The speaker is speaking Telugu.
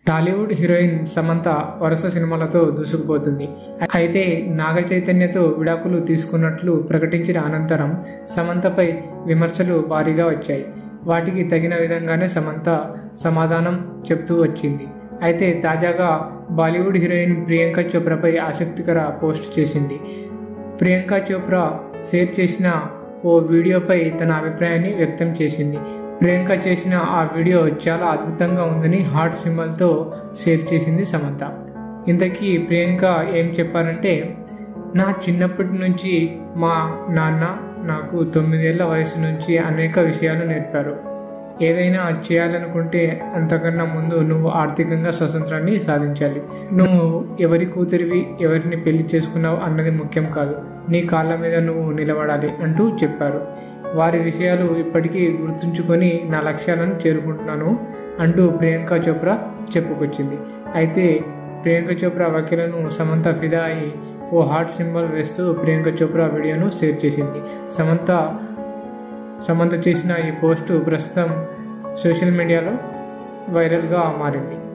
టాలీవుడ్ హీరోయిన్ సమంత వరుస సినిమాలతో దూసుకుపోతుంది అయితే నాగ చైతన్యతో విడాకులు తీసుకున్నట్లు ప్రకటించిన అనంతరం సమంతపై విమర్శలు భారీగా వచ్చాయి వాటికి తగిన విధంగానే సమంత సమాధానం చెప్తూ వచ్చింది అయితే తాజాగా బాలీవుడ్ హీరోయిన్ ప్రియాంక చోప్రాపై ఆసక్తికర పోస్ట్ చేసింది ప్రియాంక చోప్రా షేర్ చేసిన ఓ వీడియోపై తన అభిప్రాయాన్ని వ్యక్తం చేసింది ప్రియాంక చేసిన ఆ వీడియో చాలా అద్భుతంగా ఉందని హార్ట్ సింబల్తో షేర్ చేసింది సమంత ఇంతకీ ప్రియాంక ఏం చెప్పారంటే నా చిన్నప్పటి నుంచి మా నాన్న నాకు తొమ్మిదేళ్ల వయసు నుంచి అనేక విషయాలు నేర్పారు ఏదైనా చేయాలనుకుంటే అంతకన్నా ముందు నువ్వు ఆర్థికంగా స్వతంత్రాన్ని సాధించాలి నువ్వు ఎవరి కూతురివి ఎవరిని పెళ్లి చేసుకున్నావు అన్నది ముఖ్యం కాదు నీ కాళ్ళ మీద నువ్వు నిలబడాలి అంటూ చెప్పారు వారి విషయాలు ఇప్పటికీ గుర్తుంచుకొని నా లక్ష్యాలను చేరుకుంటున్నాను అంటూ ప్రియాంక చోప్రా చెప్పుకొచ్చింది అయితే ప్రియాంక చోప్రా వ్యాఖ్యలను సమంత ఫిదా అయి ఓ హార్ట్ సింబల్ వేస్తూ ప్రియాంక చోప్రా వీడియోను షేర్ చేసింది సమంత సమంత చేసిన ఈ పోస్టు ప్రస్తుతం సోషల్ మీడియాలో వైరల్గా మారింది